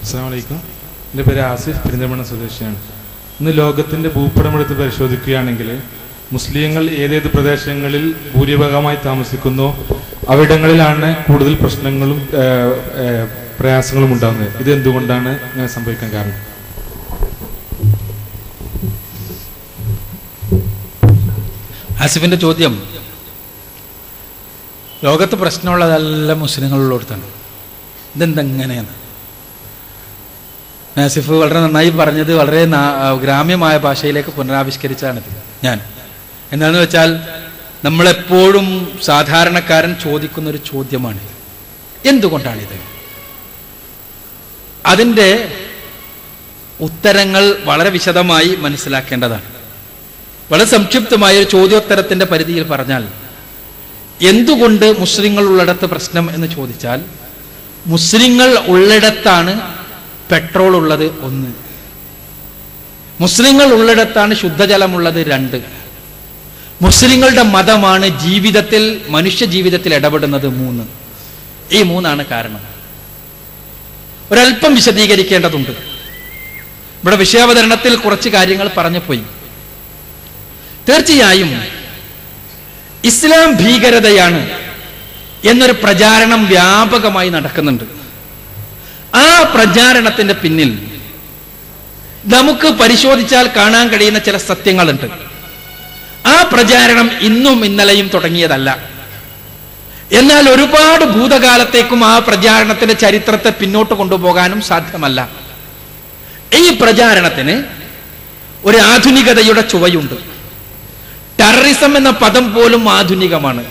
അസ്സാം വലൈക്കും എൻ്റെ പേര് ആസിഫ് പെരിന്തമണ്ണ സ്വദേശിയാണ് ഇന്ന് ലോകത്തിൻ്റെ ഭൂപടമെടുത്ത് പരിശോധിക്കുകയാണെങ്കിൽ മുസ്ലിങ്ങൾ ഏതേത് പ്രദേശങ്ങളിൽ ഭൂരിഭാഗമായി താമസിക്കുന്നോ അവിടങ്ങളിലാണ് കൂടുതൽ പ്രശ്നങ്ങളും ഏഹ്, ഏഹ്, പ്രയാസങ്ങളും ഉണ്ടാകുന്നത് ഇത് എന്തുകൊണ്ടാണ് ഇങ്ങനെ സംഭവിക്കാൻ കാരണം ആസിഫിന്റെ ചോദ്യം ലോകത്ത് പ്രശ്നമുള്ളതെല്ലാം മുസ്ലിങ്ങളുള്ളിടത്താണ് ഇതെന്തെങ്ങനെയാണ് ആസിഫ് വളരെ നന്നായി പറഞ്ഞത് വളരെ നാ- ഗ്രാമ്യമായ ഭാഷയിലേക്ക് പുനരാവിഷ്കരിച്ചാണിത് ഞാൻ എന്താണെന്ന് വെച്ചാൽ നമ്മളെപ്പോഴും സാധാരണക്കാരൻ ചോദിക്കുന്ന ഒരു ചോദ്യമാണ് എന്തുകൊണ്ടാണിത് അതിൻ്റെ ഉത്തരങ്ങൾ വളരെ വിശദമായി മനസ്സിലാക്കേണ്ടതാണ് വളരെ സംക്ഷിപ്തമായ ഒരു ചോദ്യോത്തരത്തിന്റെ പരിധിയിൽ പറഞ്ഞാൽ എന്തുകൊണ്ട് മുസ്ലിങ്ങൾ ഉള്ളിടത്ത് പ്രശ്നം എന്ന് ചോദിച്ചാൽ മുസ്ലിങ്ങൾ ഉള്ളിടത്താണ് പെട്രോൾ ഉള്ളത് ഒന്ന് മുസ്ലിങ്ങൾ ഉള്ളിടത്താണ് ശുദ്ധജലമുള്ളത് രണ്ട് മുസ്ലിങ്ങളുടെ മതമാണ് ജീവിതത്തിൽ മനുഷ്യ ജീവിതത്തിൽ ഇടപെടുന്നത് മൂന്ന് ഈ മൂന്നാണ് കാരണം ഒരല്പം വിശദീകരിക്കേണ്ടതുണ്ട് ഇവിടെ വിഷയാവതരണത്തിൽ കുറച്ച് കാര്യങ്ങൾ പറഞ്ഞു പോയി തീർച്ചയായും ഇസ്ലാം ഭീകരതയാണ് എന്നൊരു പ്രചാരണം വ്യാപകമായി നടക്കുന്നുണ്ട് ആ പ്രചാരണത്തിന്റെ പിന്നിൽ നമുക്ക് പരിശോധിച്ചാൽ കാണാൻ കഴിയുന്ന ചില സത്യങ്ങളുണ്ട് ആ പ്രചാരണം ഇന്നും ഇന്നലെയും തുടങ്ങിയതല്ല എന്നാൽ ഒരുപാട് ഭൂതകാലത്തേക്കും ആ പ്രചാരണത്തിന്റെ ചരിത്രത്തെ പിന്നോട്ട് കൊണ്ടുപോകാനും സാധ്യമല്ല ഈ പ്രചാരണത്തിന് ഒരു ആധുനികതയുടെ ചുവയുണ്ട് ടെററിസം എന്ന പദം പോലും ആധുനികമാണ്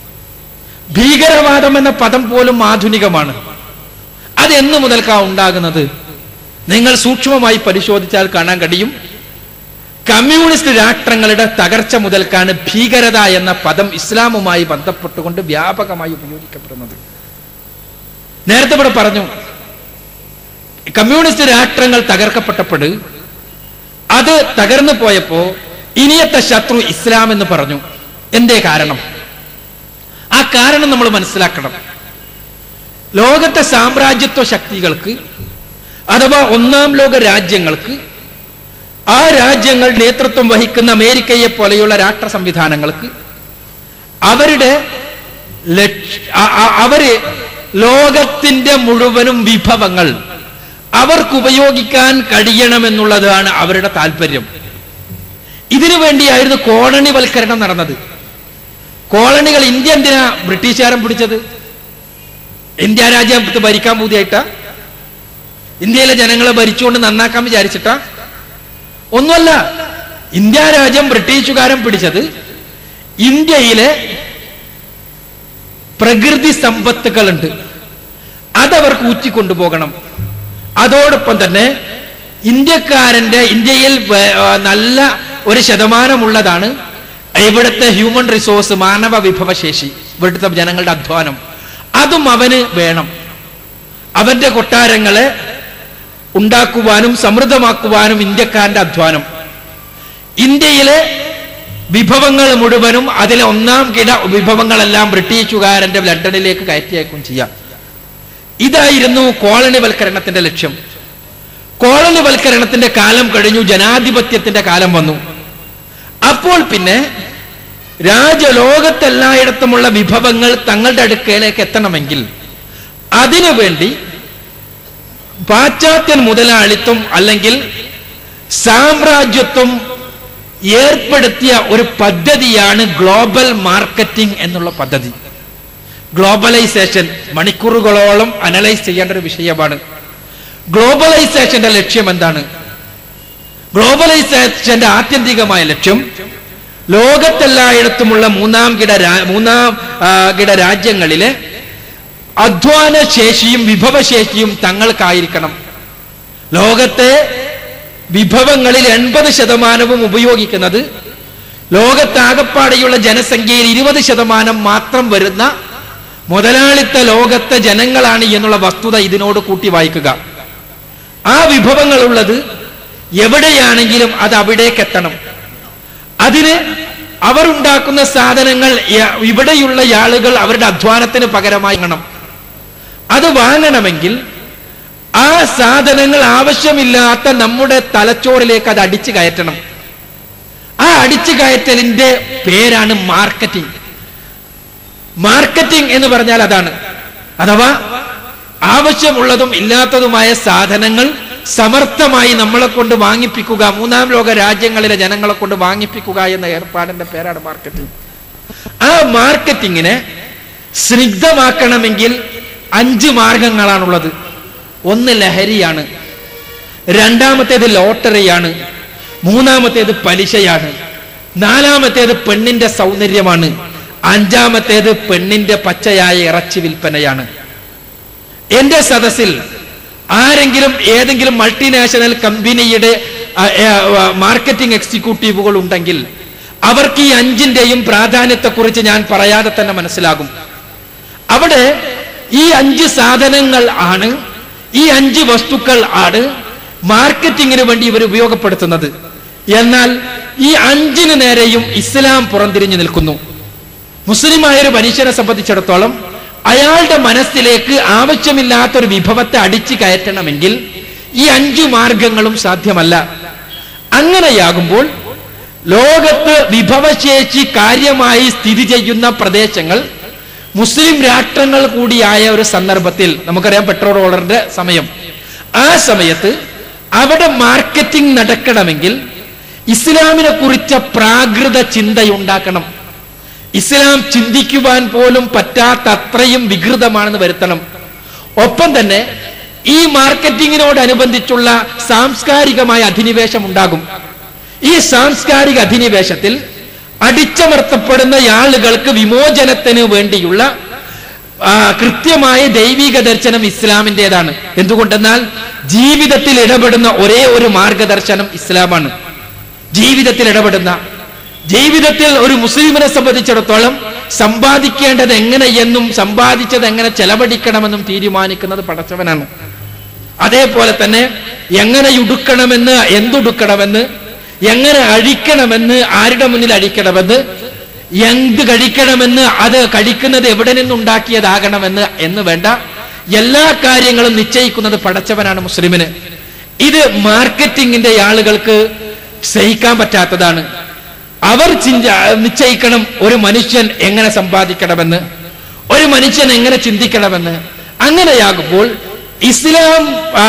ഭീകരവാദം എന്ന പദം പോലും ആധുനികമാണ് അത് എന്ന് മുതൽക്കാ ഉണ്ടാകുന്നത് നിങ്ങൾ സൂക്ഷ്മമായി പരിശോധിച്ചാൽ കാണാൻ കഴിയും കമ്മ്യൂണിസ്റ്റ് രാഷ്ട്രങ്ങളുടെ തകർച്ച മുതൽക്കാണ് ഭീകരത എന്ന പദം ഇസ്ലാമുമായി ബന്ധപ്പെട്ടുകൊണ്ട് വ്യാപകമായി ഉപയോഗിക്കപ്പെടുന്നത് നേരത്തെ ഇവിടെ പറഞ്ഞു കമ്മ്യൂണിസ്റ്റ് രാഷ്ട്രങ്ങൾ തകർക്കപ്പെട്ടപ്പോൾ അത് തകർന്നു പോയപ്പോ ഇനിയത്തെ ശത്രു ഇസ്ലാം എന്ന് പറഞ്ഞു എന്തേ കാരണം ആ കാരണം നമ്മൾ മനസ്സിലാക്കണം ലോകത്തെ സാമ്രാജ്യത്വ ശക്തികൾക്ക് അഥവാ ഒന്നാം ലോക രാജ്യങ്ങൾക്ക് ആ രാജ്യങ്ങൾ നേതൃത്വം വഹിക്കുന്ന അമേരിക്കയെ പോലെയുള്ള രാഷ്ട്ര സംവിധാനങ്ങൾക്ക് അവരുടെ ലക്ഷ- അ- അ- അവര് ലോകത്തിന്റെ മുഴുവനും വിഭവങ്ങൾ അവർക്ക് ഉപയോഗിക്കാൻ കഴിയണമെന്നുള്ളതാണ് അവരുടെ താല്പര്യം ഇതിനു വേണ്ടിയായിരുന്നു കോളണിവൽക്കരണം നടന്നത് കോളണികൾ ഇന്ത്യ എന്തിനാ ബ്രിട്ടീഷുകാരൻ പിടിച്ചത് ഇന്ത്യ രാജ്യത്ത് ഭരിക്കാൻ പൂതിയായിട്ടാ ഇന്ത്യയിലെ ജനങ്ങളെ ഭരിച്ചുകൊണ്ട് നന്നാക്കാൻ വിചാരിച്ചിട്ടാ ഒന്നുമല്ല ഇന്ത്യ രാജ്യം ബ്രിട്ടീഷുകാരൻ പിടിച്ചത് ഇന്ത്യയിലെ പ്രകൃതി സമ്പത്തുകളുണ്ട് അതവർക്ക് ഊറ്റിക്കൊണ്ടുപോകണം അതോടൊപ്പം തന്നെ ഇന്ത്യക്കാരന്റെ ഇന്ത്യയിൽ വേ- ആ, നല്ല ഒരു ശതമാനമുള്ളതാണ് ഇവിടുത്തെ ഹ്യൂമൻ റിസോഴ്സ് മാനവ വിഭവശേഷി ഇവിടുത്തെ ജനങ്ങളുടെ അധ്വാനം അതും അവന് വേണം അവന്റെ കൊട്ടാരങ്ങളെ ഉണ്ടാക്കുവാനും സമൃദ്ധമാക്കുവാനും ഇന്ത്യക്കാരന്റെ അധ്വാനം ഇന്ത്യയിലെ വിഭവങ്ങൾ മുഴുവനും അതിലെ ഒന്നാം കിട വിഭവങ്ങളെല്ലാം ബ്രിട്ടീഷുകാരന്റെ ലണ്ടനിലേക്ക് കയറ്റിയേക്കും ചെയ്യാം ഇതായിരുന്നു കോളനിവൽക്കരണത്തിന്റെ ലക്ഷ്യം കോളനിവൽക്കരണത്തിന്റെ കാലം കഴിഞ്ഞു ജനാധിപത്യത്തിന്റെ കാലം വന്നു അപ്പോൾ പിന്നെ രാജലോകത്തെല്ലായിടത്തുമുള്ള വിഭവങ്ങൾ തങ്ങളുടെ അടുക്കലേക്ക് എത്തണമെങ്കിൽ അതിനുവേണ്ടി പാശ്ചാത്യൻ മുതലാളിത്തം അല്ലെങ്കിൽ സാമ്രാജ്യത്വം ഏർപ്പെടുത്തിയ ഒരു പദ്ധതിയാണ് ഗ്ലോബൽ മാർക്കറ്റിംഗ് എന്നുള്ള പദ്ധതി ഗ്ലോബലൈസേഷൻ മണിക്കൂറുകളോളം അനലൈസ് ചെയ്യേണ്ട ഒരു വിഷയമാണ് ഗ്ലോബലൈസേഷന്റെ ലക്ഷ്യം എന്താണ് ഗ്ലോബലൈസേഷന്റെ ആത്യന്തികമായ ലക്ഷ്യം ലോകത്തെല്ലായിടത്തുമുള്ള മൂന്നാം കിട രാ- മൂന്നാം ആ, കിട രാജ്യങ്ങളിലെ അധ്വാന ശേഷിയും വിഭവശേഷിയും തങ്ങൾക്കായിരിക്കണം ലോകത്തെ വിഭവങ്ങളിൽ എൺപത് ശതമാനവും ഉപയോഗിക്കുന്നത് ലോകത്താകപ്പാടെയുള്ള ജനസംഖ്യയിൽ ഇരുപത് ശതമാനം മാത്രം വരുന്ന മുതലാളിത്ത ലോകത്തെ ജനങ്ങളാണ് എന്നുള്ള വസ്തുത ഇതിനോട് കൂട്ടി വായിക്കുക ആ വിഭവങ്ങളുള്ളത് എവിടെയാണെങ്കിലും അത് അവിടേക്ക് എത്തണം അതിന് അവരുണ്ടാക്കുന്ന സാധനങ്ങൾ യ- ഇവിടെയുള്ള ആളുകൾ അവരുടെ അധ്വാനത്തിന് പകരമായി വാങ്ങണം അത് വാങ്ങണമെങ്കിൽ ആ സാധനങ്ങൾ ആവശ്യമില്ലാത്ത നമ്മുടെ തലച്ചോറിലേക്ക് അത് അടിച്ചു കയറ്റണം ആ അടിച്ചു കയറ്റലിന്റെ പേരാണ് മാർക്കറ്റിംഗ് മാർക്കറ്റിംഗ് എന്ന് പറഞ്ഞാൽ അതാണ് അഥവാ ആവശ്യമുള്ളതും ഇല്ലാത്തതുമായ സാധനങ്ങൾ സമർത്ഥമായി നമ്മളെ കൊണ്ട് വാങ്ങിപ്പിക്കുക മൂന്നാം ലോക രാജ്യങ്ങളിലെ ജനങ്ങളെ കൊണ്ട് വാങ്ങിപ്പിക്കുക എന്ന ഏർപ്പാടിന്റെ പേരാണ് മാർക്കറ്റിംഗ് ആ മാർക്കറ്റിങ്ങിനെ സ്നിഗ്ധമാക്കണമെങ്കിൽ അഞ്ച് മാർഗങ്ങളാണുള്ളത് ഒന്ന് ലഹരിയാണ് രണ്ടാമത്തേത് ലോട്ടറിയാണ് മൂന്നാമത്തേത് പലിശയാണ് നാലാമത്തേത് പെണ്ണിന്റെ സൗന്ദര്യമാണ് അഞ്ചാമത്തേത് പെണ്ണിന്റെ പച്ചയായ ഇറച്ചി വിൽപ്പനയാണ് എന്റെ സദസ്സിൽ ആരെങ്കിലും ഏതെങ്കിലും മൾട്ടിനാഷണൽ കമ്പനിയുടെ ആ, ആ, ആ, മാർക്കറ്റിംഗ് എക്സിക്യൂട്ടീവുകൾ ഉണ്ടെങ്കിൽ അവർക്ക് ഈ അഞ്ചിന്റെയും പ്രാധാന്യത്തെക്കുറിച്ച് ഞാൻ പറയാതെ തന്നെ മനസ്സിലാകും അവിടെ ഈ അഞ്ച് സാധനങ്ങൾ ആണ് ഈ അഞ്ച് വസ്തുക്കൾ ആണ് മാർക്കറ്റിങ്ങിന് വേണ്ടി ഇവർ ഉപയോഗപ്പെടുത്തുന്നത് എന്നാൽ ഈ അഞ്ചിന് നേരെയും ഇസ്ലാം പുറംതിരിഞ്ഞു നിൽക്കുന്നു മുസ്ലിമായ ഒരു മനുഷ്യനെ സംബന്ധിച്ചിടത്തോളം അയാളുടെ മനസ്സിലേക്ക് ആവശ്യമില്ലാത്തൊരു വിഭവത്തെ അടിച്ചു കയറ്റണമെങ്കിൽ ഈ അഞ്ചു മാർഗങ്ങളും സാധ്യമല്ല അങ്ങനെയാകുമ്പോൾ ലോകത്ത് വിഭവശേഷി കാര്യമായി സ്ഥിതി ചെയ്യുന്ന പ്രദേശങ്ങൾ മുസ്ലിം രാഷ്ട്രങ്ങൾ കൂടിയായ ഒരു സന്ദർഭത്തിൽ നമുക്കറിയാം പെട്രോൾ ഡോളറിന്റെ സമയം ആ സമയത്ത് അവിടെ മാർക്കറ്റിംഗ് നടക്കണമെങ്കിൽ ഇസ്ലാമിനെ കുറിച്ച പ്രാകൃത ചിന്തയുണ്ടാക്കണം ഇസ്ലാം ചിന്തിക്കുവാൻ പോലും പറ്റാത്ത അത്രയും വികൃതമാണെന്ന് വരുത്തണം ഒപ്പം തന്നെ ഈ മാർക്കറ്റിങ്ങിനോടനുബന്ധിച്ചുള്ള സാംസ്കാരികമായ അധിനിവേശം ഉണ്ടാകും ഈ സാംസ്കാരിക അധിനിവേശത്തിൽ അടിച്ചമർത്തപ്പെടുന്ന ആളുകൾക്ക് വിമോചനത്തിന് വേണ്ടിയുള്ള ആ, കൃത്യമായ ദൈവിക ദർശനം ഇസ്ലാമിൻ്റെതാണ് എന്തുകൊണ്ടെന്നാൽ ജീവിതത്തിൽ ഇടപെടുന്ന ഒരേ ഒരു മാർഗദർശനം ഇസ്ലാമാണ് ജീവിതത്തിൽ ഇടപെടുന്ന ജീവിതത്തിൽ ഒരു മുസ്ലിമിനെ സംബന്ധിച്ചിടത്തോളം സമ്പാദിക്കേണ്ടത് എങ്ങനെയെന്നും സമ്പാദിച്ചത് എങ്ങനെ ചെലവഴിക്കണമെന്നും തീരുമാനിക്കുന്നത് പടച്ചവനാണ് അതേപോലെ തന്നെ എങ്ങനെ ഉടുക്കണമെന്ന് എന്തുടുക്കണമെന്ന് എങ്ങനെ അഴിക്കണമെന്ന് ആരുടെ മുന്നിൽ അഴിക്കണമെന്ന് എന്ത് കഴിക്കണമെന്ന് അത് കഴിക്കുന്നത് എവിടെ നിന്നുണ്ടാക്കിയതാകണമെന്ന് എന്ന് വേണ്ട എല്ലാ കാര്യങ്ങളും നിശ്ചയിക്കുന്നത് പടച്ചവനാണ് മുസ്ലിമിന് ഇത് മാർക്കറ്റിംഗിന്റെ ആളുകൾക്ക് സഹിക്കാൻ പറ്റാത്തതാണ് അവർ ചിന്ത നിശ്ചയിക്കണം ഒരു മനുഷ്യൻ എങ്ങനെ സമ്പാദിക്കണമെന്ന് ഒരു മനുഷ്യൻ എങ്ങനെ ചിന്തിക്കണമെന്ന് അങ്ങനെയാകുമ്പോൾ ഇസ്ലാം ആ,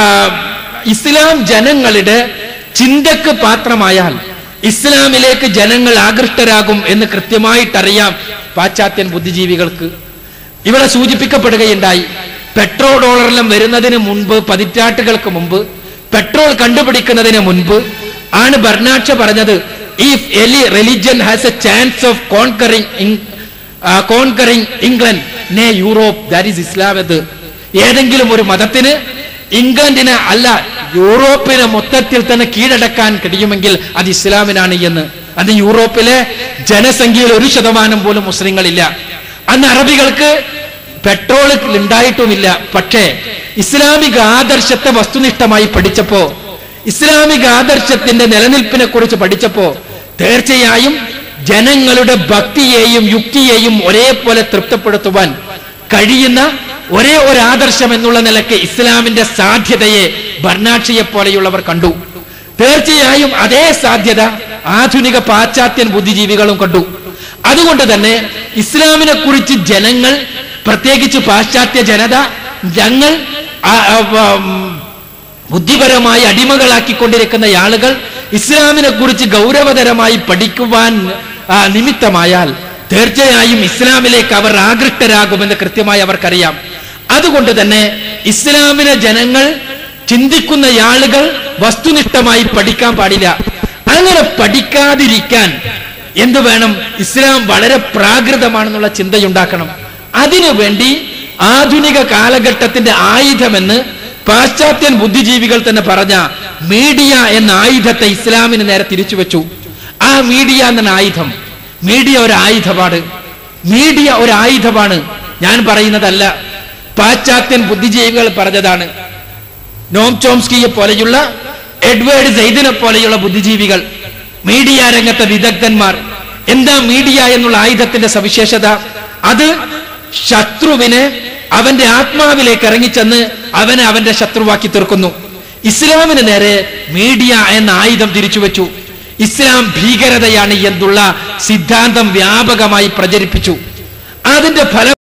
ഇസ്ലാം ജനങ്ങളുടെ ചിന്തക്ക് പാത്രമായാൽ ഇസ്ലാമിലേക്ക് ജനങ്ങൾ ആകൃഷ്ടരാകും എന്ന് കൃത്യമായിട്ടറിയാം പാശ്ചാത്യൻ ബുദ്ധിജീവികൾക്ക് ഇവിടെ സൂചിപ്പിക്കപ്പെടുകയുണ്ടായി പെട്രോൾ ഡോളറെല്ലാം വരുന്നതിന് മുൻപ് പതിറ്റാണ്ടുകൾക്ക് മുമ്പ് പെട്രോൾ കണ്ടുപിടിക്കുന്നതിന് മുൻപ് ആണ് ബർണാക്ഷ പറഞ്ഞത് if any religion has a chance of conquering conquering England നേ യൂറോപ്പ് ദാറ്റ് ഈസ് ഇസ്ലാം ഇത് ഏതെങ്കിലും ഒരു മതത്തിന് ഇംഗ്ലണ്ടിന് അല്ല യൂറോപ്പിനെ മൊത്തത്തിൽ തന്നെ കീഴടക്കാൻ കഴിയുമെങ്കിൽ അത് ഇസ്ലാമിനാണ് എന്ന് അത് യൂറോപ്പിലെ ജനസംഖ്യയിൽ ഒരു ശതമാനം പോലും മുസ്ലിങ്ങളില്ല അന്ന് അറബികൾക്ക് പെട്രോൾ ഉണ്ടായിട്ടുമില്ല പക്ഷേ ഇസ്ലാമിക ആദർശത്തെ വസ്തുനിഷ്ഠമായി പഠിച്ചപ്പോ ഇസ്ലാമിക ആദർശത്തിന്റെ നിലനിൽപ്പിനെ കുറിച്ച് പഠിച്ചപ്പോ തീർച്ചയായും ജനങ്ങളുടെ ഭക്തിയെയും യുക്തിയെയും ഒരേപോലെ തൃപ്തപ്പെടുത്തുവാൻ കഴിയുന്ന ഒരേ ഒരു ആദർശം എന്നുള്ള നിലയ്ക്ക് ഇസ്ലാമിന്റെ സാധ്യതയെ ബർണാക്ഷിയെ പോലെയുള്ളവർ കണ്ടു തീർച്ചയായും അതേ സാധ്യത ആധുനിക പാശ്ചാത്യൻ ബുദ്ധിജീവികളും കണ്ടു അതുകൊണ്ട് തന്നെ ഇസ്ലാമിനെ കുറിച്ച് ജനങ്ങൾ പ്രത്യേകിച്ച് പാശ്ചാത്യ ജനത ഞങ്ങൾ ആ- ആ- ഉം, ബുദ്ധിപരമായി അടിമകളാക്കിക്കൊണ്ടിരിക്കുന്ന ആളുകൾ ഇസ്ലാമിനെ കുറിച്ച് ഗൗരവതരമായി പഠിക്കുവാൻ ആ, നിമിത്തമായാൽ തീർച്ചയായും ഇസ്ലാമിലേക്ക് അവർ ആകൃഷ്ടരാകുമെന്ന് കൃത്യമായി അവർക്കറിയാം അതുകൊണ്ട് തന്നെ ഇസ്ലാമിനെ ജനങ്ങൾ ചിന്തിക്കുന്ന ആളുകൾ വസ്തുനിഷ്ഠമായി പഠിക്കാൻ പാടില്ല അങ്ങനെ പഠിക്കാതിരിക്കാൻ എന്തു വേണം ഇസ്ലാം വളരെ പ്രാകൃതമാണെന്നുള്ള ചിന്തയുണ്ടാക്കണം അതിനുവേണ്ടി ആധുനിക കാലഘട്ടത്തിന്റെ ആയുധമെന്ന് പാശ്ചാത്യൻ ബുദ്ധിജീവികൾ തന്നെ പറഞ്ഞ മീഡിയ എന്ന ആയുധത്തെ ഇസ്ലാമിന് നേരെ തിരിച്ചു വെച്ചു ആ മീഡിയ എന്ന ആയുധം മീഡിയ ഒരു ആയുധമാണ് മീഡിയ ഒരു ആയുധമാണ് ഞാൻ പറയുന്നതല്ല പാശ്ചാത്യൻ ബുദ്ധിജീവികൾ പറഞ്ഞതാണ് നോം ചോംസ്കിയെ പോലെയുള്ള എഡ്വേർഡ് സെയ്ദിനെ പോലെയുള്ള ബുദ്ധിജീവികൾ മീഡിയ രംഗത്തെ വിദഗ്ധന്മാർ എന്താ മീഡിയ എന്നുള്ള ആയുധത്തിന്റെ സവിശേഷത അത് ശത്രുവിനെ അവന്റെ ആത്മാവിലേക്ക് ഇറങ്ങിച്ചെന്ന് അവനെ അവന്റെ ശത്രുവാക്കി തീർക്കുന്നു ഇസ്ലാമിന് നേരെ മീഡിയ എന്ന ആയുധം തിരിച്ചു വെച്ചു ഇസ്ലാം ഭീകരതയാണ് എന്നുള്ള സിദ്ധാന്തം വ്യാപകമായി പ്രചരിപ്പിച്ചു അതിന്റെ ഫലം